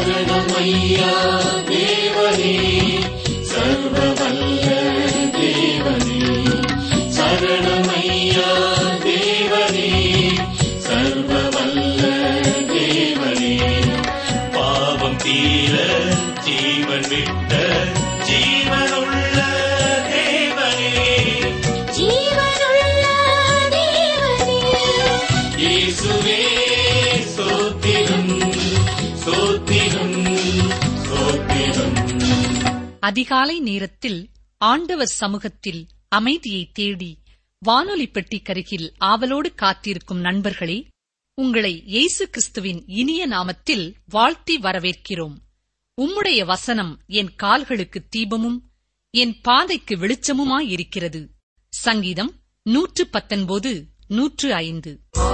சரணமையா தேவனே சர்வவல்ல தேவனே சரணமையா தேவனே சர்வவல்ல தேவனே பாவம் தீர ஜீவன் விட்ட ஜீவனுள்ள தேவனே ஜீவனுள்ள தேவனே இயேசுவே சோத்திரம் சோத்திரம் சோத்திரம் அதிகாலை நேரத்தில் ஆண்டவர் சமூகத்தில் அமைதியை தேடி வானொலி பெட்டிக்கருகில் ஆவலோடு காத்திருக்கும் நண்பர்களே உங்களை இயேசு கிறிஸ்துவின் இனிய நாமத்தில் வாழ்த்தி வரவேற்கிறோம் உம்முடைய வசனம் என் கால்களுக்கு தீபமும் என் பாதைக்கு வெளிச்சமுமாயிருக்கிறது சங்கீதம் நூற்று பத்தொன்பது நூற்று ஐந்து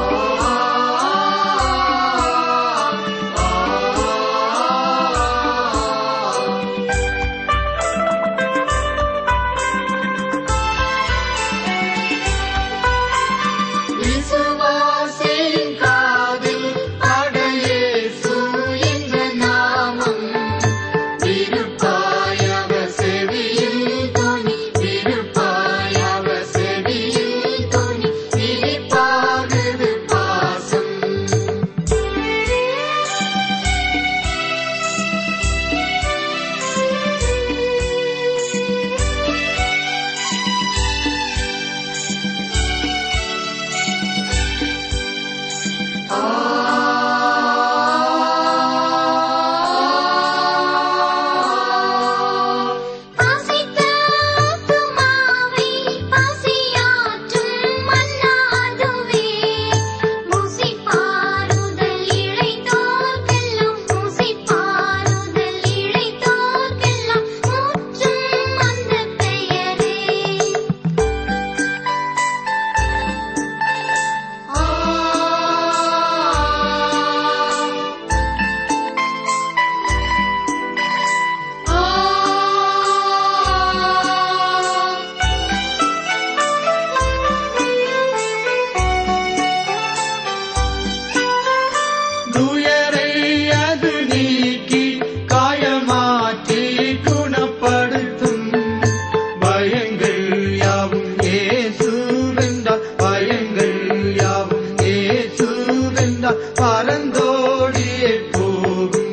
விசுவாசின் காதில் படையேசு என்ற நாமம் விருப்பாயவ செவியில் துணி விருப்பாயவ செவியில் துணி விழிப்பாகுது பாசம் பாசித்த ஆத்துமாவை பசியாற்றும் மன்னாதுவே முசிப்பாறுதல் இழைத்தோர்க்கெல்லாம் முசிப்பாறுதல் இழைத்தோர்க்கெல்லாம் முற்றும் அந்த பெயரே துயரை அது நீக்கி காயமாற்றி குணப்படுத்தும் பயங்கள் யாவும் ஏசுவென்றால் பயங்கள் யாவும் ஏசுவென்றால் பரந்தோடியே போகும்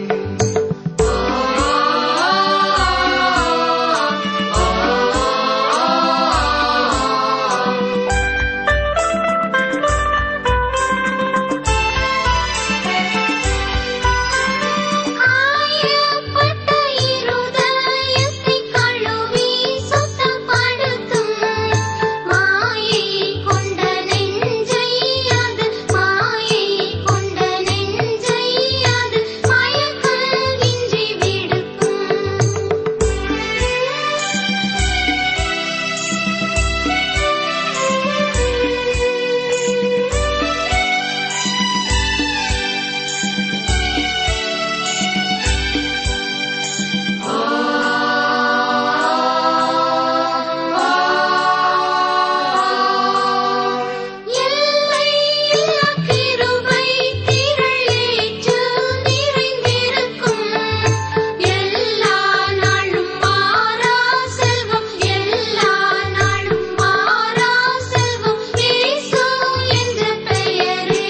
காயப்பட்ட இருதயத்தை கழுவி சுத்தப்படுத்தும் மாயை கொண்ட நெஞ்சை அது மாயை கொண்ட நெஞ்சை அது மயக்கமின்றி விடுக்கும் எல்லை இல்லா கிருபை திரளேற்று நிறைந்திருக்கும் எல்லா நாளும் மாறா செல்வம் எல்லா நாளும் மாறா செல்வம் இயேசு என்ற பெயரே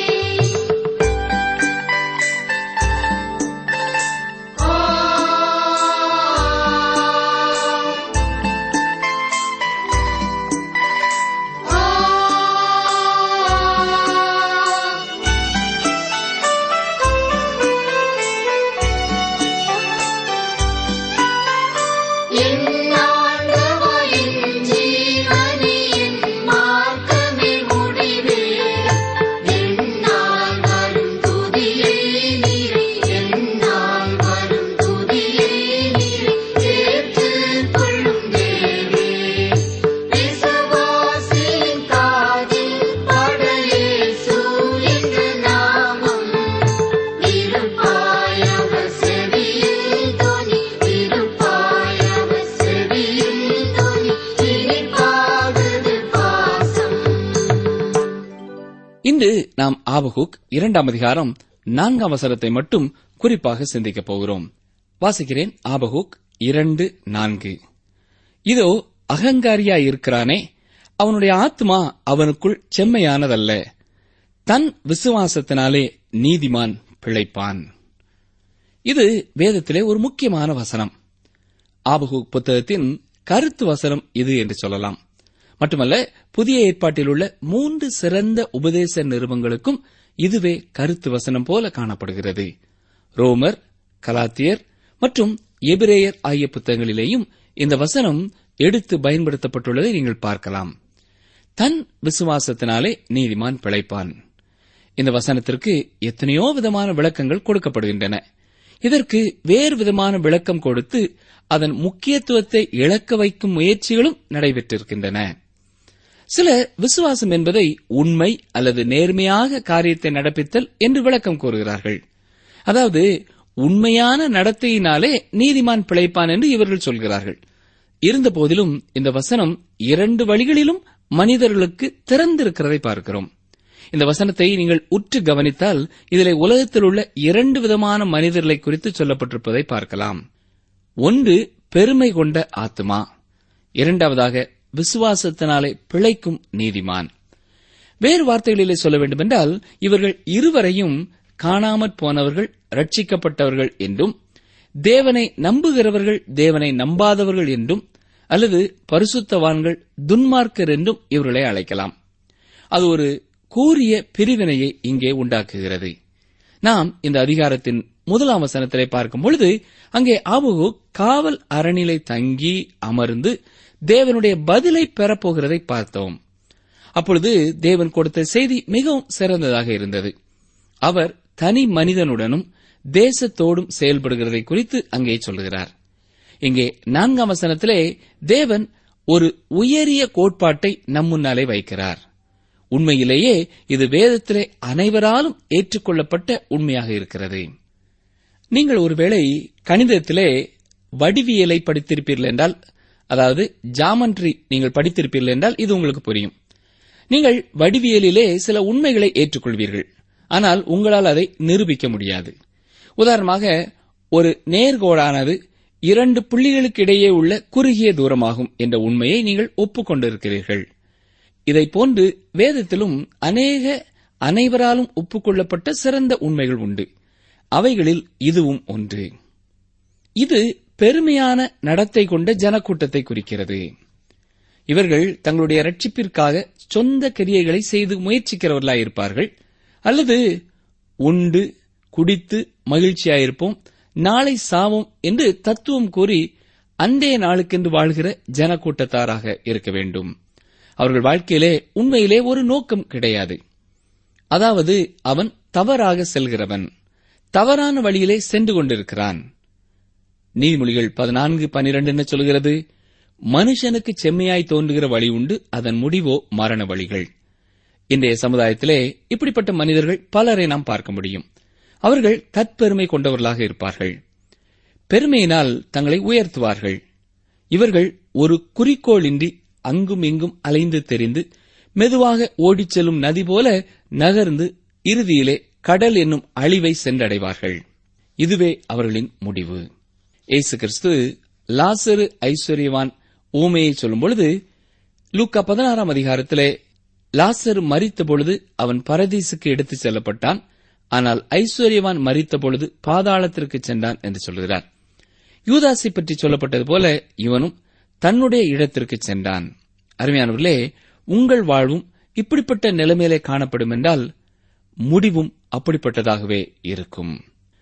விசுவாசியின் காதில் படையேசு என்ற நாமம் விருப்பாயவ செவியில் துணி விருப்பாயவ செவியில் துணி இனிப்பாகுது பாசம் இன்று நாம் ஆபகுக் இரண்டாம் அதிகாரம் நான்காம் வசனத்தை மட்டும் குறிப்பாக சிந்திக்கப் போகிறோம் வாசிக்கிறேன் ஆபகுக் இரண்டு நான்கு இதோ அகங்காரியாய் இருக்கிறானே அவனுடைய ஆத்மா அவனுக்குள் செம்மையானதல்ல தன் விசுவாசத்தினாலே நீதிமான் பிழைப்பான் இது வேதத்திலே ஒரு முக்கியமான வசனம் ஆபகுக் புத்தகத்தின் கருத்து வசனம் இது என்று சொல்லலாம் மட்டுமல்ல புதிய ஏற்பாட்டில் உள்ள மூன்று சிறந்த உபதேச நிறுவங்களுக்கும் இதுவே கருத்து வசனம் போல காணப்படுகிறது ரோமர் கலாத்தியர் மற்றும் எபிரேயர் ஆகிய புத்தகங்களிலேயும் இந்த வசனம் எடுத்து பயன்படுத்தப்பட்டுள்ளதை நீங்கள் பார்க்கலாம் தன் விசுவாசத்தினாலே நீதிமான் பிழைப்பான் இந்த வசனத்திற்கு எத்தனையோ விதமான விளக்கங்கள் கொடுக்கப்படுகின்றன இதற்கு வேறு விதமான விளக்கம் கொடுத்து அதன் முக்கியத்துவத்தை இழக்க வைக்கும் முயற்சிகளும் நடைபெற்றிருக்கின்றன சில விசுவாசம் என்பதை உண்மை அல்லது நேர்மையாக காரியத்தை நடப்பித்தல் என்று விளக்கம் கூறுகிறார்கள் அதாவது உண்மையான நடத்தையினாலே நீதிமான் பிழைப்பான் என்று இவர்கள் சொல்கிறார்கள் இருந்தபோதிலும் இந்த வசனம் இரண்டு வழிகளிலும் மனிதர்களுக்கு திறந்திருக்கிறதை பார்க்கிறோம் இந்த வசனத்தை நீங்கள் உற்று கவனித்தால் இதிலே உலகத்தில் உள்ள இரண்டு விதமான மனிதர்களை குறித்து சொல்லப்பட்டிருப்பதை பார்க்கலாம் ஒன்று பெருமை கொண்ட ஆத்மா இரண்டாவதாக விசுவாசத்தினாலே பிழைக்கும் நீதிமான் வேறு வார்த்தைகளிலே சொல்ல வேண்டுமென்றால் இவர்கள் இருவரையும் காணாமற் போனவர்கள் ரட்சிக்கப்பட்டவர்கள் என்றும் தேவனை நம்புகிறவர்கள் தேவனை நம்பாதவர்கள் என்றும் அல்லது பரிசுத்தவான்கள் துன்மார்க்கர் என்றும் இவர்களை அழைக்கலாம் அது ஒரு கூறிய பிரிவினையை இங்கே உண்டாக்குகிறது நாம் இந்த அதிகாரத்தின் முதலாம் வசனத்திலே பார்க்கும் பொழுது அங்கே ஆபுகு காவல் அரணிலை தங்கி அமர்ந்து தேவனுடைய பதிலை பெறப்போகிறதை பார்த்தோம் அப்பொழுது தேவன் கொடுத்த செய்தி மிகவும் சிறந்ததாக இருந்தது அவர் தனி மனிதனுடனும் தேசத்தோடும் செயல்படுகிறதை குறித்து அங்கே சொல்லுகிறார் இங்கே நான்காம் வசனத்திலே தேவன் ஒரு உயரிய கோட்பாட்டை நம் முன்னாலே வைக்கிறார் உண்மையிலேயே இது வேதத்திலே அனைவராலும் ஏற்றுக்கொள்ளப்பட்ட உண்மையாக இருக்கிறது நீங்கள் ஒருவேளை கணிதத்திலே வடிவியலை படித்திருப்பீர்கள் என்றால் அதாவது ஜாமன்ட்ரி நீங்கள் படித்திருப்பீர்கள் என்றால் இது உங்களுக்கு புரியும் நீங்கள் வடிவியலிலே சில உண்மைகளை ஏற்றுக்கொள்வீர்கள் ஆனால் உங்களால் அதை நிரூபிக்க முடியாது உதாரணமாக ஒரு நேர்கோடானது இரண்டு புள்ளிகளுக்கு இடையே உள்ள குறுகிய தூரமாகும் என்ற உண்மையை நீங்கள் ஒப்புக்கொண்டிருக்கிறீர்கள் இதை போன்று வேதத்திலும் அநேக அனைவராலும் ஒப்புக்கொள்ளப்பட்ட சிறந்த உண்மைகள் உண்டு அவைகளில் இதுவும் ஒன்று இது பெருமையான நடத்தை கொண்ட ஜனக்கூட்டத்தை குறிக்கிறது இவர்கள் தங்களுடைய ரட்சிப்பிற்காக சொந்த கிரியைகளை செய்து முயற்சிக்கிறவர்களாயிருப்பார்கள் அல்லது உண்டு குடித்து மகிழ்ச்சியாயிருப்போம் நாளை சாவோம் என்று தத்துவம் கூறி அன்றைய நாளுக்கென்று வாழ்கிற ஜனக்கூட்டத்தாராக இருக்க வேண்டும் அவர்கள் வாழ்க்கையிலே உண்மையிலே ஒரு நோக்கம் கிடையாது அதாவது அவன் தவறாக செல்கிறவன் தவறான வழியிலே சென்று கொண்டிருக்கிறான் நீதிமொழிகள் பதினான்கு பனிரெண்டு என்ன சொல்கிறது மனுஷனுக்கு செம்மையாய் தோன்றுகிற வழி உண்டு அதன் முடிவோ மரண வழிகள் இன்றைய சமுதாயத்திலே இப்படிப்பட்ட மனிதர்கள் பலரை நாம் பார்க்க முடியும் அவர்கள் தற்பெருமை கொண்டவர்களாக இருப்பார்கள் பெருமையினால் தங்களை உயர்த்துவார்கள் இவர்கள் ஒரு குறிக்கோளின்றி அங்கும் இங்கும் அலைந்து தெரிந்து மெதுவாக ஓடிச் செல்லும் நதி போல நகர்ந்து இறுதியிலே கடல் என்னும் அழிவை சென்றடைவார்கள் இதுவே அவர்களின் முடிவு இயேசு கிறிஸ்து லாசரு ஐஸ்வர்யவான் ஊமையை சொல்லும் பொழுது லூக்கா பதினாறாம் அதிகாரத்திலே லாசரு மரித்த பொழுது அவன் பரதீசுக்கு எடுத்துச் செல்லப்பட்டான் ஆனால் ஐஸ்வர்யவான் மரித்த பொழுது பாதாளத்திற்கு சென்றான் என்று சொல்கிறார் யூதாசை பற்றி சொல்லப்பட்டது போல இவனும் தன்னுடைய இடத்திற்கு சென்றான் அருமையானவர்களே உங்கள் வாழ்வும் இப்படிப்பட்ட நிலைமையிலே காணப்படும் என்றால் முடிவும் அப்படிப்பட்டதாகவே இருக்கும்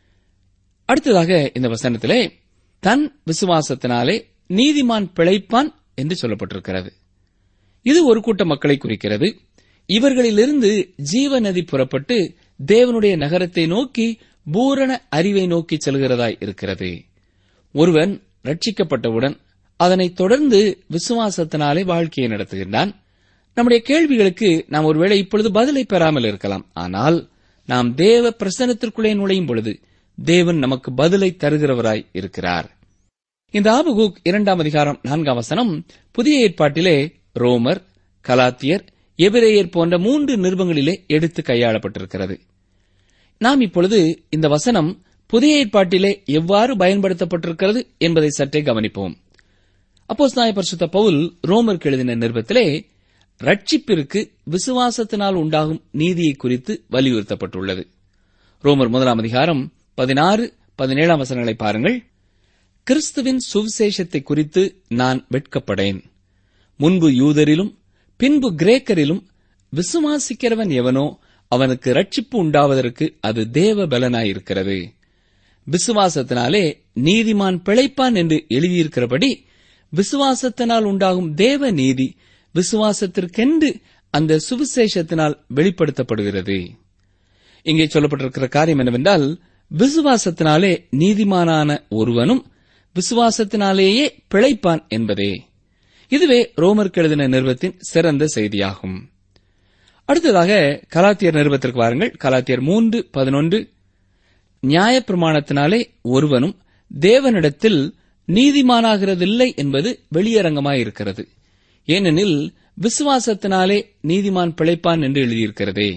அடுத்ததாக இந்த வசனத்திலே தன் விசுவாசத்தினாலே நீதிமான் பிழைப்பான் என்று சொல்லப்பட்டிருக்கிறது இது ஒரு கூட்ட மக்களை குறிக்கிறது இவர்களிலிருந்து ஜீவ நதி புறப்பட்டு தேவனுடைய நகரத்தை நோக்கி பூரண அறிவை நோக்கி செல்கிறதாய் இருக்கிறது ஒருவன் ரட்சிக்கப்பட்டவுடன் அதனைத் தொடர்ந்து விசுவாசத்தினாலே வாழ்க்கையை நடத்துகின்றான் நம்முடைய கேள்விகளுக்கு நாம் ஒருவேளை இப்பொழுது பதிலை பெறாமல் இருக்கலாம் ஆனால் நாம் தேவ பிரசனத்திற்குள்ளே நுழையும் பொழுது தேவன் நமக்கு பதிலை தருகிறவராய் இருக்கிறார் இந்த ஆபகுக் இரண்டாம் அதிகாரம் நான்காம் வசனம் புதிய ஏற்பாட்டிலே ரோமர் கலாத்தியர் எபிரேயர் போன்ற மூன்று நிருபங்களிலே எடுத்து கையாளப்பட்டிருக்கிறது நாம் இப்பொழுது இந்த வசனம் புதிய ஏற்பாட்டிலே எவ்வாறு பயன்படுத்தப்பட்டிருக்கிறது என்பதை சற்றே கவனிப்போம் அப்போஸ்தலனாகிய பரிசுத்த பவுல் ரோமருக்கு எழுதின நிருபத்திலே ரட்சிப்பிற்கு விசுவாசத்தினால் உண்டாகும் நீதியை குறித்து வலியுறுத்தப்பட்டுள்ளது ரோமர் முதலாம் அதிகாரம் பதினாறு பதினேழாம் வசனங்களை பாருங்கள் கிறிஸ்துவின் சுவிசேஷத்தை குறித்து நான் வெட்கப்படேன் முன்பு யூதரிலும் பின்பு கிரேக்கரிலும் விசுவாசிக்கிறவன் எவனோ அவனுக்கு ரட்சிப்பு உண்டாவதற்கு அது தேவ பலனாயிருக்கிறது விசுவாசத்தினாலே நீதிமான் பிழைப்பான் என்று எழுதியிருக்கிறபடி விசுவாசத்தினால் உண்டாகும் தேவ நீதி விசுவாசத்திற்கென்று அந்த சுவிசேஷத்தினால் வெளிப்படுத்தப்படுகிறது இங்கே சொல்லப்பட்டிருக்கிற காரியம் என்னவென்றால் விசுவாசத்தினாலே நீதிமானான ஒருவனும் விசுவாசத்தினாலேயே பிழைப்பான் என்பதே இதுவே ரோமருக்கு எழுதின நிறுவத்தின் சிறந்த செய்தியாகும் அடுத்ததாக கலாத்தியர் நிறுவத்திற்கு வாருங்கள் கலாத்தியர் மூன்று பதினொன்று நியாயப்பிரமாணத்தினாலே ஒருவனும் தேவனிடத்தில் நீதிமானாகிறதில்லை என்பது வெளியரங்கமாயிருக்கிறது ஏனெனில் விசுவாசத்தினாலே நீதிமான் பிழைப்பான் என்று எழுதியிருக்கிறதே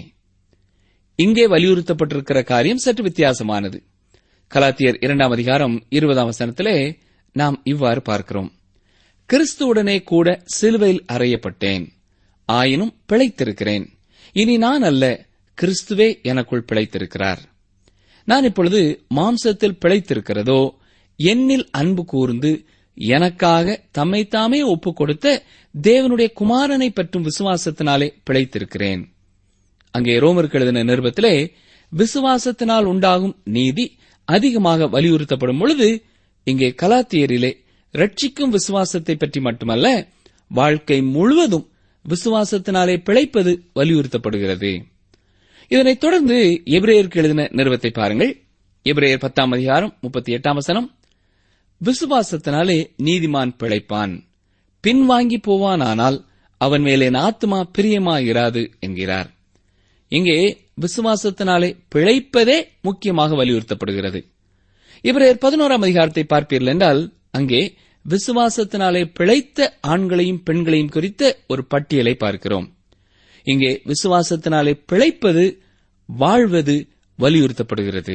இங்கே வலியுறுத்தப்பட்டிருக்கிற காரியம் சற்று வித்தியாசமானது கலாத்தியர் இரண்டாம் அதிகாரம் இருபதாம் வசனத்திலே நாம் இவ்வாறு பார்க்கிறோம் கிறிஸ்துவுடனே கூட சிலுவையில் அறையப்பட்டேன் ஆயினும் பிழைத்திருக்கிறேன் இனி நான் அல்ல கிறிஸ்துவே எனக்குள் பிழைத்திருக்கிறார் நான் இப்பொழுது மாம்சத்தில் பிழைத்திருக்கிறதோ என்னில் அன்பு கூர்ந்து எனக்காக தம்மைத்தாமே ஒப்புக் கொடுத்த தேவனுடைய குமாரனை பற்றும் விசுவாசத்தினாலே பிழைத்திருக்கிறேன் அங்கே ரோமருக்கு எழுதின நிருபத்திலே விசுவாசத்தினால் உண்டாகும் நீதி அதிகமாக வலியுறுத்தப்படும் பொழுது இங்கே கலாத்தியரிலே ரட்சிக்கும் விசுவாசத்தை பற்றி மட்டுமல்ல வாழ்க்கை முழுவதும் விசுவாசத்தினாலே பிழைப்பது வலியுறுத்தப்படுகிறது இதனைத் தொடர்ந்து எபிரேயருக்கு எழுதின நிறுவத்தை பாருங்கள் எபிரேயர் பத்தாம் அதிகாரம் முப்பத்தி எட்டாம் வசனம் விசுவாசத்தினாலே நீதிமான் பிழைப்பான் பின்வாங்கி போவானானால் அவன் மேலே என் ஆத்மா பிரியமாயிராது என்கிறார் இங்கே விசுவாசத்தினாலே பிழைப்பதே முக்கியமாக வலியுறுத்தப்படுகிறது இவரையர் பதினோராம் அதிகாரத்தை பார்ப்பீர்கள் என்றால் அங்கே விசுவாசத்தினாலே பிழைத்த ஆண்களையும் பெண்களையும் குறித்த ஒரு பட்டியலை பார்க்கிறோம் இங்கே விசுவாசத்தினாலே பிழைப்பது வாழ்வது வலியுறுத்தப்படுகிறது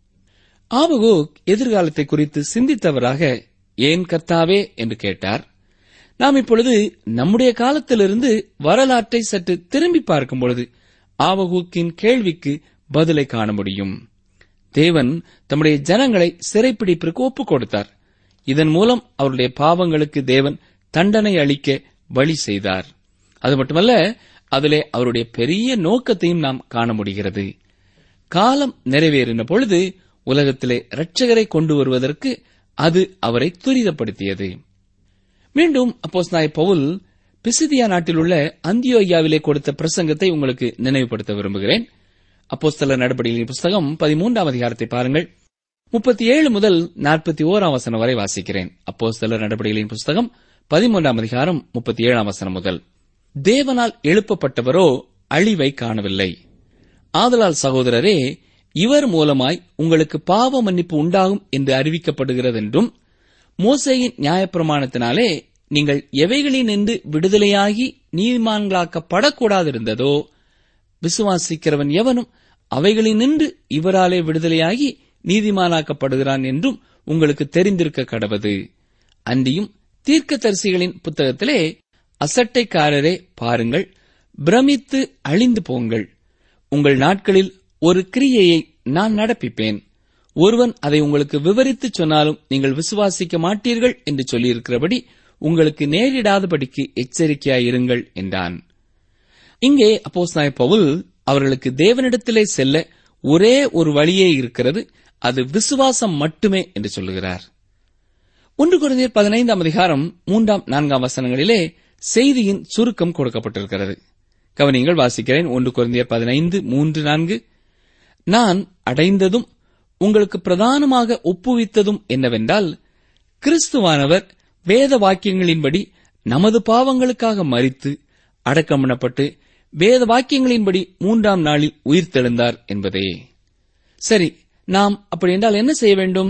ஆபகோக் எதிர்காலத்தை குறித்து சிந்தித்தவராக ஏன் கர்த்தாவே என்று கேட்டார் நாம் இப்பொழுது நம்முடைய காலத்திலிருந்து வரலாற்றை சற்று திரும்பி பார்க்கும் பொழுது ஆவகூக்கின் கேள்விக்கு பதிலை காண முடியும் தேவன் தம்முடைய ஜனங்களை சிறைப்பிடிப்பிற்கு ஒப்புக் கொடுத்தார் இதன் மூலம் அவருடைய பாவங்களுக்கு தேவன் தண்டனை அளிக்க வழி செய்தார் அது மட்டுமல்ல அதிலே அவருடைய பெரிய நோக்கத்தையும் நாம் காண முடிகிறது காலம் நிறைவேறின பொழுது உலகத்திலே இரட்சகரை கொண்டு வருவதற்கு அது அவரை துரிதப்படுத்தியது மீண்டும் அப்போஸ் நாய் பவுல் பிசிதியா நாட்டில் உள்ள அந்தியோயாவிலே கொடுத்த பிரசங்கத்தை உங்களுக்கு நினைவுபடுத்த விரும்புகிறேன் அப்போஸ்தல நடவடிக்கையின் புஸ்தகம் பதிமூன்றாம் அதிகாரத்தை பாருங்கள் முப்பத்தி ஏழு முதல் நாற்பத்தி ஓராம் வசனம் வரை வாசிக்கிறேன் அப்போஸ்தல நடவடிக்கையின் புஸ்தகம் பதிமூன்றாம் அதிகாரம் முப்பத்தி ஏழாம் வசனம் முதல் தேவனால் எழுப்பப்பட்டவரோ அழிவை காணவில்லை ஆதலால் சகோதரரே இவர் மூலமாய் உங்களுக்கு பாவ மன்னிப்பு உண்டாகும் என்று அறிவிக்கப்படுகிறதென்றும் மோசையின் நியாயப்பிரமாணத்தினாலே நீங்கள் எவைகளினின்று விடுதலையாகி நீதிமான்களாக்கப்படக்கூடாதிருந்ததோ விசுவாசிக்கிறவன் எவனும் அவைகளினின்று இவராலே விடுதலையாகி நீதிமானாக்கப்படுகிறான் என்றும் உங்களுக்கு தெரிந்திருக்க கடவது அன்றியும் தீர்க்கதரிசிகளின் புத்தகத்திலே அசட்டைக்காரரே பாருங்கள் பிரமித்து அழிந்து போங்கள் உங்கள் நாட்களில் ஒரு கிரியையை நான் நடப்பிப்பேன் ஒருவன் அதை உங்களுக்கு விவரித்துச் சொன்னாலும் நீங்கள் விசுவாசிக்க மாட்டீர்கள் என்று சொல்லியிருக்கிறபடி உங்களுக்கு நேரிடாதபடிக்கு எச்சரிக்கையாயிருங்கள் என்றான் இங்கே அப்போஸ் பவுல் அவர்களுக்கு தேவனிடத்திலே செல்ல ஒரே ஒரு வழியே இருக்கிறது அது விசுவாசம் மட்டுமே என்று சொல்லுகிறார் ஒன்று குழந்தையர் பதினைந்தாம் அதிகாரம் மூன்றாம் நான்காம் வசனங்களிலே செய்தியின் சுருக்கம் கொடுக்கப்பட்டிருக்கிறது கவனியங்கள் வாசிக்கிறேன் ஒன்று குழந்தையர் பதினைந்து மூன்று நான்கு நான் அடைந்ததும் உங்களுக்கு பிரதானமாக ஒப்புவித்ததும் என்னவென்றால் கிறிஸ்துவானவர் வேத வாக்கியங்களின்படி நமது பாவங்களுக்காக மறித்து அடக்கம் பண்ணப்பட்டு வேத வாக்கியங்களின்படி மூன்றாம் நாளில் உயிர்த்தெழுந்தார் என்பதே சரி நாம் அப்படி என்றால் என்ன செய்ய வேண்டும்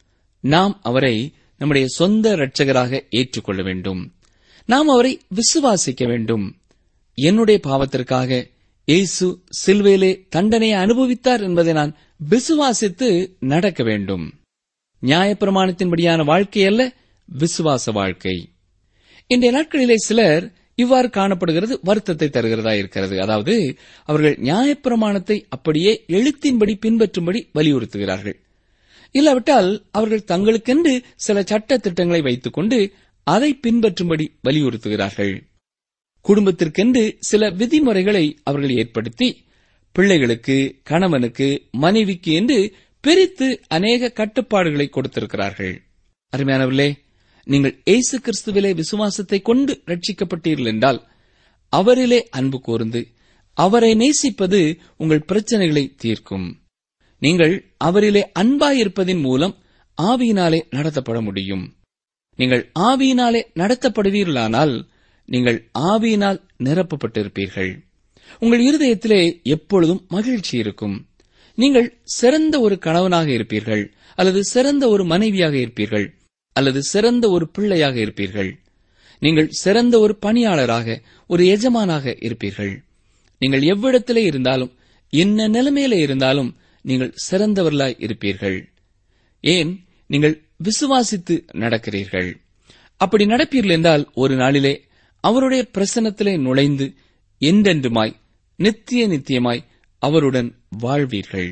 நாம் அவரை நம்முடைய சொந்த இரட்சகராக ஏற்றுக்கொள்ள வேண்டும் நாம் அவரை விசுவாசிக்க வேண்டும் என்னுடைய பாவத்திற்காக இயேசு சிலுவையிலே தண்டனையை அனுபவித்தார் என்பதை நான் விசுவாசித்து நடக்க வேண்டும் நியாயப்பிரமாணத்தின்படியான வாழ்க்கை அல்ல விசுவாச வாழ்க்கை இன்றைய நாட்களிலே சிலர் இவ்வாறு காணப்படுகிறது வருத்தத்தை தருகிறதா இருக்கிறது அதாவது அவர்கள் நியாயப்பிரமாணத்தை அப்படியே எழுத்தின்படி பின்பற்றும்படி வலியுறுத்துகிறார்கள் இல்லாவிட்டால் அவர்கள் தங்களுக்கென்று சில சட்ட திட்டங்களை வைத்துக் கொண்டு அதை பின்பற்றும்படி வலியுறுத்துகிறார்கள் குடும்பத்திற்கென்று சில விதிமுறைகளை அவர்கள் ஏற்படுத்தி பிள்ளைகளுக்கு கணவனுக்கு மனைவிக்கு என்று பிரித்து அநேக கட்டுப்பாடுகளை கொடுத்திருக்கிறார்கள் அருமையானவர்களே நீங்கள் இயேசு கிறிஸ்துவிலே விசுவாசத்தை கொண்டு ரட்சிக்கப்பட்டீர்கள் என்றால் அவரிலே அன்பு கூர்ந்து அவரை நேசிப்பது உங்கள் பிரச்சனைகளை தீர்க்கும் நீங்கள் அவரிலே அன்பாயிருப்பதின் மூலம் ஆவியினாலே நடத்தப்பட முடியும் நீங்கள் ஆவியினாலே நடத்தப்படுவீர்களானால் நீங்கள் ஆவியினால் நிரப்பப்பட்டிருப்பீர்கள் உங்கள் இருதயத்திலே எப்பொழுதும் மகிழ்ச்சி இருக்கும் நீங்கள் சிறந்த ஒரு கணவனாக இருப்பீர்கள் அல்லது சிறந்த ஒரு மனைவியாக இருப்பீர்கள் அல்லது சிறந்த ஒரு பிள்ளையாக இருப்பீர்கள் நீங்கள் சிறந்த ஒரு பணியாளராக ஒரு எஜமானாக இருப்பீர்கள் நீங்கள் எவ்விடத்திலே இருந்தாலும் என்ன நிலைமையில இருந்தாலும் நீங்கள் சிறந்தவர்களாய் இருப்பீர்கள் ஏன் நீங்கள் விசுவாசித்து நடக்கிறீர்கள் அப்படி நடப்பீர்கள் என்றால் ஒரு நாளிலே அவருடைய பிரசன்னத்திலே நுழைந்து என்றென்றுமாய் நித்திய நித்தியமாய் அவருடன் வாழ்வீர்கள்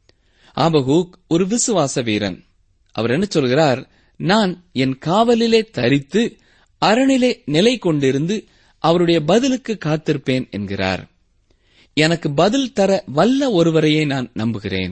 ஆபகூக் ஒரு விசுவாச வீரன் அவர் என்ன சொல்கிறார் நான் என் காவலிலே தரித்து அரணிலே நிலை கொண்டிருந்து அவருடைய பதிலுக்கு காத்திருப்பேன் என்கிறார் எனக்கு பதில் தர வல்ல ஒருவரையே நான் நம்புகிறேன்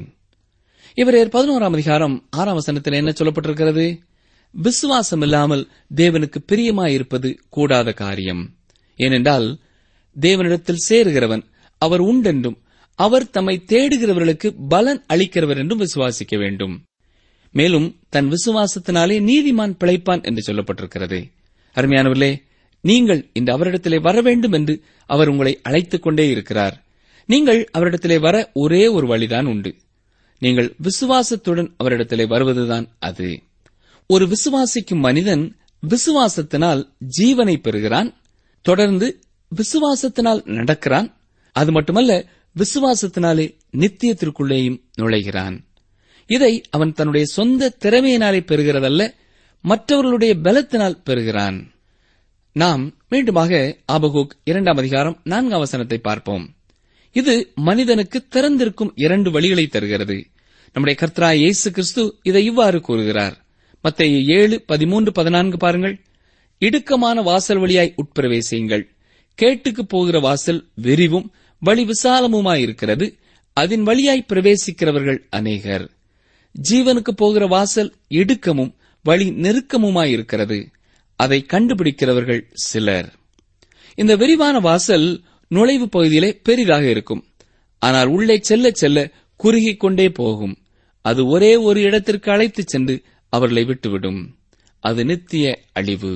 இவர் பதினோராம் அதிகாரம் ஆறாம் வசனத்தில் என்ன சொல்லப்பட்டிருக்கிறது விசுவாசம் இல்லாமல் தேவனுக்கு பிரியமாயிருப்பது கூடாத காரியம் ஏனென்றால் தேவனிடத்தில் சேருகிறவன் அவர் உண்டென்றும் அவர் தம்மை தேடுகிறவர்களுக்கு பலன் அளிக்கிறவர் என்றும் விசுவாசிக்க வேண்டும் மேலும் தன் விசுவாசத்தினாலே நீதிமான் பிழைப்பான் என்று சொல்லப்பட்டிருக்கிறது அருமையானவர்களே நீங்கள் இந்த அவரிடத்திலே வர வேண்டும் என்று அவர் உங்களை அழைத்துக் கொண்டே இருக்கிறார் நீங்கள் அவரிடத்திலே வர ஒரே ஒரு வழிதான் உண்டு நீங்கள் விசுவாசத்துடன் அவரிடத்திலே வருவதுதான் அது ஒரு விசுவாசிக்கும் மனிதன் விசுவாசத்தினால் ஜீவனை பெறுகிறான் தொடர்ந்து விசுவாசத்தினால் நடக்கிறான் அது மட்டுமல்ல விசுவாசத்தினாலே நித்தியத்திற்குள்ளேயும் நுழைகிறான் இதை அவன் தன்னுடைய சொந்த திறமையினாலே பெறுகிறதல்ல மற்றவர்களுடைய பலத்தினால் பெறுகிறான் நாம் மீண்டுமாக ஆபகூக் இரண்டாம் அதிகாரம் நான்காம் வசனத்தை பார்ப்போம் இது மனிதனுக்கு திறந்திருக்கும் இரண்டு வழிகளை தருகிறது நம்முடைய கர்த்தரா இயேசு கிறிஸ்து இதை இவ்வாறு கூறுகிறார் மத்திய ஏழு பதிமூன்று பதினான்கு பாருங்கள் இடுக்கமான வாசல் வழியாய் உட்பிரவேசியுங்கள் கேட்டுக்கு போகிற வாசல் விரிவும் வழி விசாலமுமாயிருக்கிறது அதன் வழியாய் பிரவேசிக்கிறவர்கள் அநேகர் ஜீவனுக்கு போகிற வாசல் இடுக்கமும் வழி நெருக்கமுமாயிருக்கிறது அதை கண்டுபிடிக்கிறவர்கள் சிலர் இந்த விரிவான வாசல் நுழைவு பகுதியிலே பெரிதாக இருக்கும் ஆனால் உள்ளே செல்ல செல்ல குறுகிக் கொண்டே போகும் அது ஒரே ஒரு இடத்திற்கு அழைத்துச் சென்று அவர்களை விட்டுவிடும் அது நித்திய அழிவு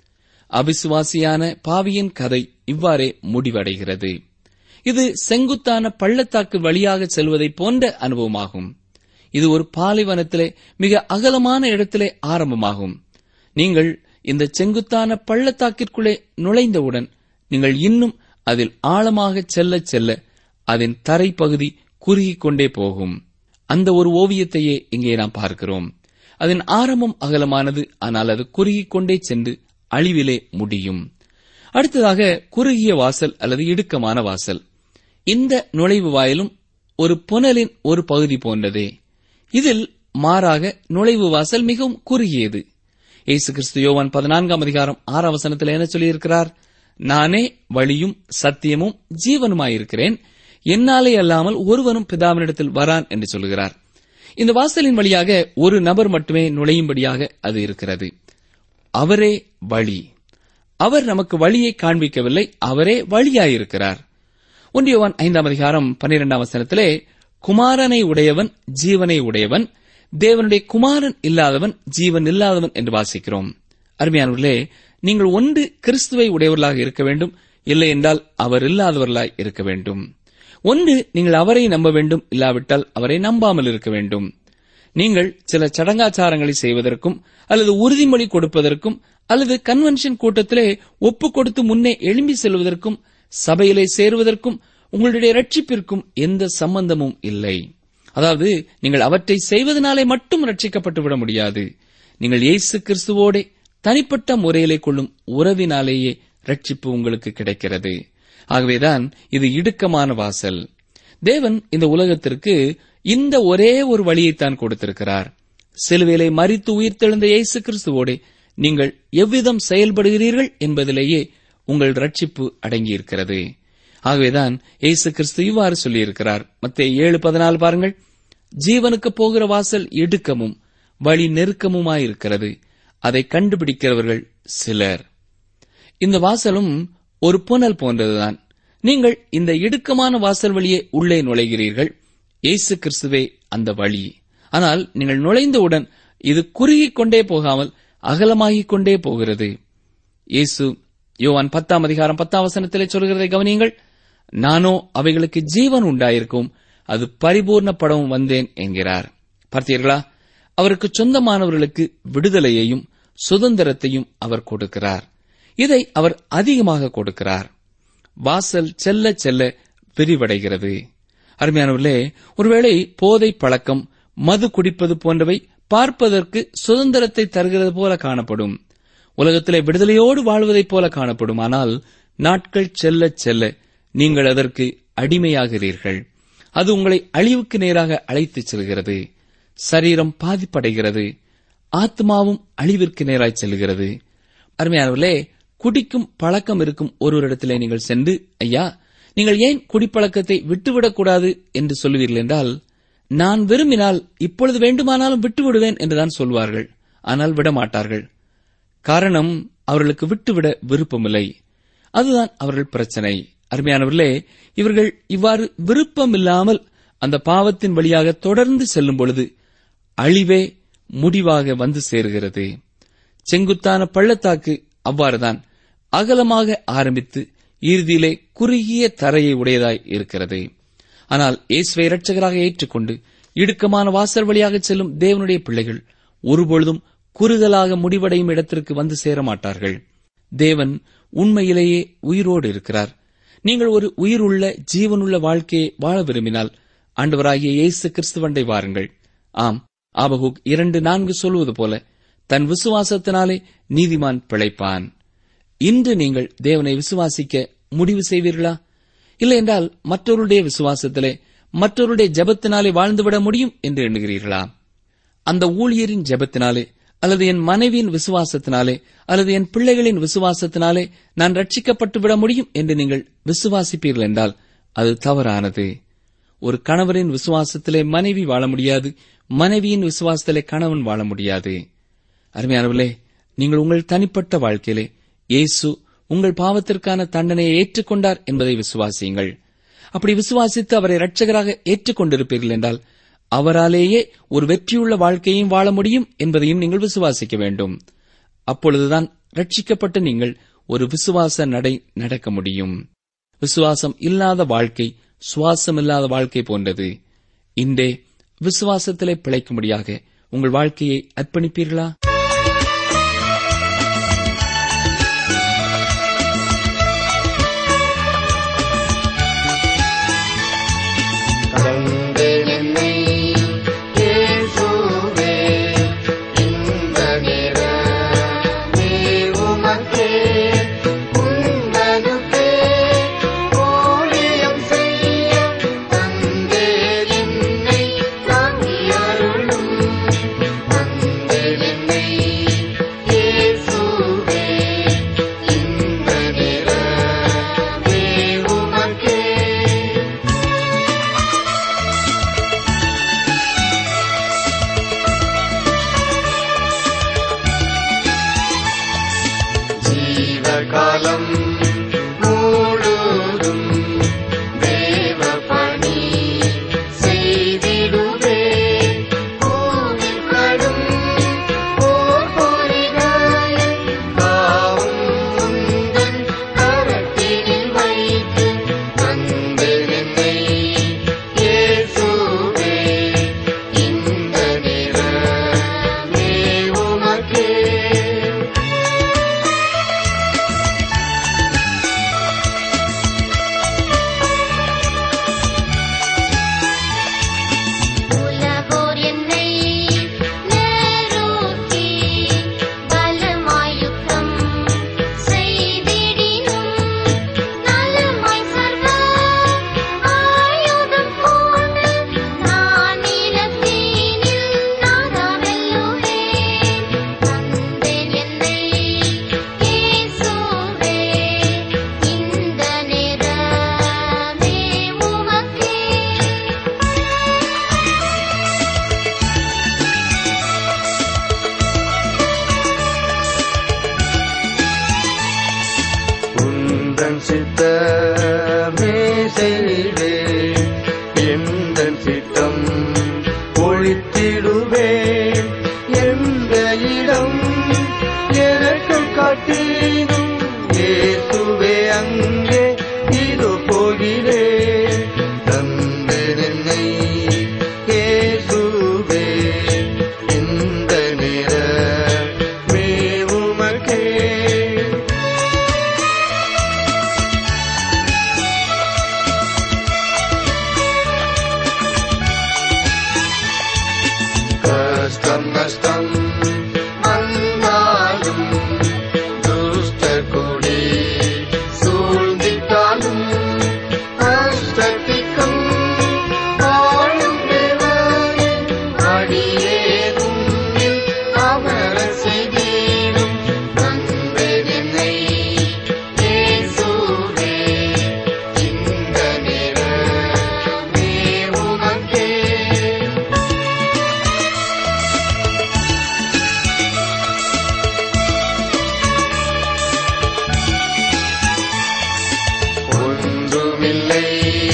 அவிசுவாசியான பாவியின் கதை இவ்வாறே முடிவடைகிறது இது செங்குத்தான பள்ளத்தாக்கு வழியாக செல்வதைப் போன்ற அனுபவமாகும் இது ஒரு பாலைவனத்திலே மிக அகலமான இடத்திலே ஆரம்பமாகும் நீங்கள் இந்த செங்குத்தான பள்ளத்தாக்கிற்குள்ளே நுழைந்தவுடன் நீங்கள் இன்னும் அதில் ஆழமாக செல்ல செல்ல அதன் தரைப்பகுதி குறுகிக் கொண்டே போகும் அந்த ஒரு ஓவியத்தையே இங்கே நாம் பார்க்கிறோம் அதன் ஆரம்பம் அகலமானது ஆனால் அது குறுகிக் கொண்டே சென்று அழிவிலே முடியும் அடுத்ததாக குறுகிய வாசல் அல்லது இடுக்கமான வாசல் இந்த நுழைவு வாயிலும் ஒரு புனலின் ஒரு பகுதி போன்றதே இதில் மாறாக நுழைவு வாசல் மிகவும் குறுகியது இயேசு கிறிஸ்து யோவான் பதினான்காம் அதிகாரம் ஆறாம் வசனத்தில் என்ன சொல்லியிருக்கிறார் நானே வழியும் சத்தியமும் ஜீவனுமாயிருக்கிறேன் என்னாலே அல்லாமல் ஒருவனும் பிதாவினிடத்தில் வரான் என்று சொல்கிறார் இந்த வாசலின் வழியாக ஒரு நபர் மட்டுமே நுழையும்படியாக அது இருக்கிறது அவரே வழி அவர் நமக்கு வழியை காண்பிக்கவில்லை அவரே வழியாயிருக்கிறார் ஒன்றியவான் ஐந்தாம் அதிகாரம் பன்னிரெண்டாம் வசனத்திலே குமாரனை உடையவன் ஜீவனை உடையவன் தேவனுடைய குமாரன் இல்லாதவன் ஜீவன் இல்லாதவன் என்று வாசிக்கிறோம் அருமையானவர்களே நீங்கள் ஒன்று கிறிஸ்துவை உடையவர்களாக இருக்க வேண்டும் இல்லை என்றால் அவர் இல்லாதவர்களாய் இருக்க வேண்டும் ஒன்று நீங்கள் அவரை நம்ப வேண்டும் இல்லாவிட்டால் அவரை நம்பாமல் இருக்க வேண்டும் நீங்கள் சில சடங்காச்சாரங்களை செய்வதற்கும் அல்லது உறுதிமொழி கொடுப்பதற்கும் அல்லது கன்வென்ஷன் கூட்டத்திலே ஒப்புக் கொடுத்து முன்னே எழும்பி செல்வதற்கும் சபையிலே சேருவதற்கும் உங்களுடைய ரட்சிப்பிற்கும் எந்த சம்பந்தமும் இல்லை அதாவது நீங்கள் அவற்றை செய்வதனாலே மட்டும் ரட்சிக்கப்பட்டு விட முடியாது நீங்கள் இயேசு கிறிஸ்துவோட தனிப்பட்ட முறையிலே கொள்ளும் உறவினாலேயே ரட்சிப்பு உங்களுக்கு கிடைக்கிறது ஆகவேதான் இது இடுக்கமான வாசல் தேவன் இந்த உலகத்திற்கு இந்த ஒரே ஒரு வழியைத்தான் கொடுத்திருக்கிறார் சிலுவையிலே மறித்து உயிர்த்தெழுந்த இயேசு கிறிஸ்துவோடு நீங்கள் எவ்விதம் செயல்படுகிறீர்கள் என்பதிலேயே உங்கள் ரட்சிப்பு அடங்கியிருக்கிறது ஆகவேதான் இயேசு கிறிஸ்து இவ்வாறு சொல்லியிருக்கிறார் மத்திய ஏழு பதினாலு பாருங்கள் ஜீவனுக்கு போகிற வாசல் இடுக்கமும் வழி நெருக்கமுமாயிருக்கிறது அதை கண்டுபிடிக்கிறவர்கள் சிலர் இந்த வாசலும் ஒரு புனல் போன்றதுதான் நீங்கள் இந்த இடுக்கமான வாசல் வழியே உள்ளே நுழைகிறீர்கள் இயேசு கிறிஸ்துவே அந்த வழி ஆனால் நீங்கள் நுழைந்தவுடன் இது குறுகிக் கொண்டே போகாமல் அகலமாகிக் கொண்டே போகிறது இயேசு யோவான் பத்தாம் அதிகாரம் பத்தாம் வசனத்திலே சொல்கிறதை கவனியுங்கள் நானோ அவைகளுக்கு ஜீவன் உண்டாயிருக்கும் அது பரிபூர்ணப்படவும் வந்தேன் என்கிறார் பார்த்தீர்களா அவருக்கு சொந்தமானவர்களுக்கு விடுதலையையும் சுதந்திரத்தையும் அவர் கொடுக்கிறார் இதை அவர் அதிகமாக கொடுக்கிறார் வாசல் செல்ல செல்ல விரிவடைகிறது அருமையானவர்களே ஒருவேளை போதை பழக்கம் மது குடிப்பது போன்றவை பார்ப்பதற்கு சுதந்திரத்தை தருகிறது போல காணப்படும் உலகத்திலே விடுதலையோடு வாழ்வதைப் போல காணப்படும் ஆனால் நாட்கள் செல்ல செல்ல நீங்கள் அதற்கு அடிமையாகிறீர்கள் அது உங்களை அழிவுக்கு நேராக அழைத்துச் செல்கிறது சரீரம் பாதிப்படைகிறது ஆத்மாவும் அழிவிற்கு நேராய் செல்கிறது அருமையானவர்களே குடிக்கும் பழக்கம் இருக்கும் ஒருவரிடத்திலே நீங்கள் சென்று ஐயா நீங்கள் ஏன் குடிப்பழக்கத்தை விட்டுவிடக்கூடாது என்று சொல்லுவீர்கள் என்றால் நான் விரும்பினால் இப்பொழுது வேண்டுமானாலும் விட்டுவிடுவேன் என்றுதான் சொல்வார்கள் ஆனால் விடமாட்டார்கள் காரணம் அவர்களுக்கு விட்டுவிட விருப்பமில்லை அதுதான் அவர்கள் பிரச்சனை அருமையானவர்களே இவர்கள் இவ்வாறு விருப்பமில்லாமல் அந்த பாவத்தின் வழியாக தொடர்ந்து செல்லும் பொழுது அழிவே முடிவாக வந்து சேருகிறது செங்குத்தான பள்ளத்தாக்கு அவ்வாறுதான் அகலமாக ஆரம்பித்து இறுதியிலே குறுகிய தரையை உடையதாய் இருக்கிறது ஆனால் இயேசுவை இரட்சகராக ஏற்றுக்கொண்டு இடுக்கமான வாசல் வழியாக செல்லும் தேவனுடைய பிள்ளைகள் ஒருபொழுதும் குறுகலாக முடிவடையும் இடத்திற்கு வந்து சேர மாட்டார்கள் தேவன் உண்மையிலேயே உயிரோடு இருக்கிறார் நீங்கள் ஒரு உயிருள்ள ஜீவனுள்ள வாழ்க்கையை வாழ விரும்பினால் ஆண்டவராகிய இயேசு கிறிஸ்துவண்டை வாருங்கள் ஆம் ஆபகுக் இரண்டு நான்கு சொல்வது போல தன் விசுவாசத்தினாலே நீதிமான் பிழைப்பான் இன்று நீங்கள் தேவனை விசுவாசிக்க முடிவு செய்வீர்களா இல்லை என்றால் மற்றவருடைய விசுவாசத்திலே மற்றவருடைய ஜெபத்தினாலே வாழ்ந்துவிட முடியும் என்று எண்ணுகிறீர்களா அந்த ஊழியரின் ஜெபத்தினாலே அல்லது என் மனைவியின் விசுவாசத்தினாலே அல்லது என் பிள்ளைகளின் விசுவாசத்தினாலே நான் ரட்சிக்கப்பட்டு விட முடியும் என்று நீங்கள் விசுவாசிப்பீர்கள் என்றால் அது தவறானது ஒரு கணவரின் விசுவாசத்திலே மனைவி வாழ முடியாது மனைவியின் விசுவாசத்திலே கணவன் வாழ முடியாது அருமையானவர்களே நீங்கள் உங்கள் தனிப்பட்ட வாழ்க்கையிலே இயேசு உங்கள் பாவத்திற்கான தண்டனையை ஏற்றுக்கொண்டார் என்பதை விசுவாசியுங்கள் அப்படி விசுவாசித்து அவரை இரட்சகராக ஏற்றுக்கொண்டிருப்பீர்கள் என்றால் அவராலேயே ஒரு வெற்றியுள்ள வாழ்க்கையும் வாழ முடியும் என்பதையும் நீங்கள் விசுவாசிக்க வேண்டும் அப்பொழுதுதான் ரட்சிக்கப்பட்ட நீங்கள் ஒரு விசுவாச நடை நடக்க முடியும் விசுவாசம் இல்லாத வாழ்க்கை சுவாசம் இல்லாத வாழ்க்கை போன்றது இன்றே விசுவாசத்திலே பிழைக்கும்படியாக உங்கள் வாழ்க்கையை அர்ப்பணிப்பீர்களா கடந்து என்னை இயேசுவே இந்த நேரமே உமக்கே உந்தனுக்கே ஊழியம் செய்ய தந்தேர் என்னை தாங்கி அருளும் தந்தேர் என்னை உந்தன் சித்தமே செய்வேன் எந்த சித்தம் ஒழித்திடுவேன் எந்த இடம் எனக்கு காட்டினும் இயேசுவே அங்கே இது போகிறேன் தந்தேன் என்னை இயேசுவே இந்த நேர மேவுமக்கே கஷ்டம் நஷ்டம் வந்தாலும் துஷ்ட கொடி சூழ்ந்திட்டாலும் கஷ்டத்திற்கும் வாழும் தேவனின் அடியேனும் அமர செய்தீரும் நண்பன் என்னை இயேசுவே இந்த நேர உமக்கே ஒன்றுமில்லை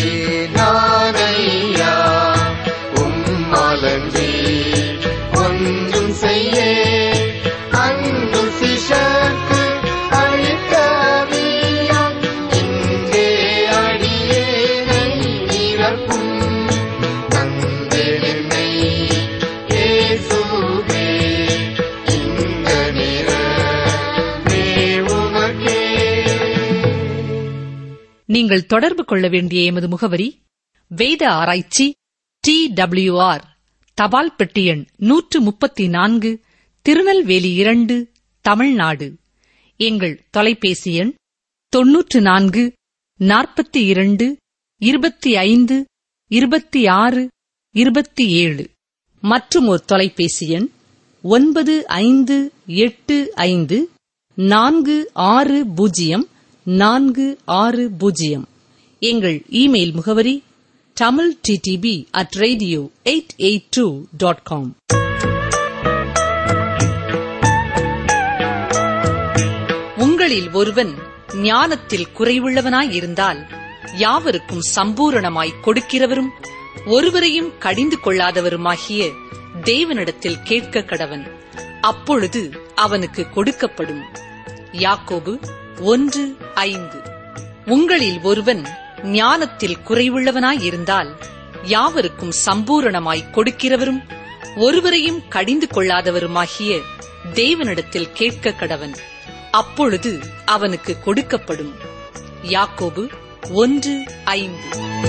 நானையா உம்மாலன்றி ஒன்றும் செய்ய அன்பு சிஷக்கு அழிக்கவியம் இங்கே அடியேனை நிரப்பும் தந்தென்னை இயேசுவே இந்த நிற உமக்கே நீங்கள் தொடர்பு கொள்ள வேண்டிய எமது முகவரி வேத ஆராய்ச்சி டி ஆர் தபால் பெட்டி எண் நூற்று முப்பத்தி நான்கு திருநெல்வேலி இரண்டு தமிழ்நாடு எங்கள் தொலைபேசி எண் தொன்னூற்று நான்கு நாற்பத்தி இரண்டு இருபத்தி ஐந்து இருபத்தி ஆறு இருபத்தி ஏழு மற்றும் ஒரு தொலைபேசி எண் ஒன்பது ஐந்து எட்டு ஐந்து நான்கு ஆறு பூஜ்ஜியம் நான்கு ஆறு பூஜ்ஜியம் எங்கள் இமெயில் முகவரி Tamil DTP at radio eight eight two dot com உங்களில் ஒருவன் ஞானத்தில் குறைவுள்ளவனாயிருந்தால் யாவருக்கும் சம்பூரணமாய் கொடுக்கிறவரும் ஒருவரையும் கடிந்து கொள்ளாதவருமாகிய தேவனிடத்தில் கேட்க கடவன் அப்பொழுது அவனுக்கு கொடுக்கப்படும் யாக்கோபு ஒன்று ஐந்து உங்களில் ஒருவன் ஞானத்தில் குறைவுள்ளவனாயிருந்தால் யாவருக்கும் சம்பூரணமாய் கொடுக்கிறவரும் ஒருவரையும் கடிந்து கொள்ளாதவருமாகிய தேவனிடத்தில் கேட்க கடவன் அப்பொழுது அவனுக்கு கொடுக்கப்படும் யாக்கோபு ஒன்று ஐந்து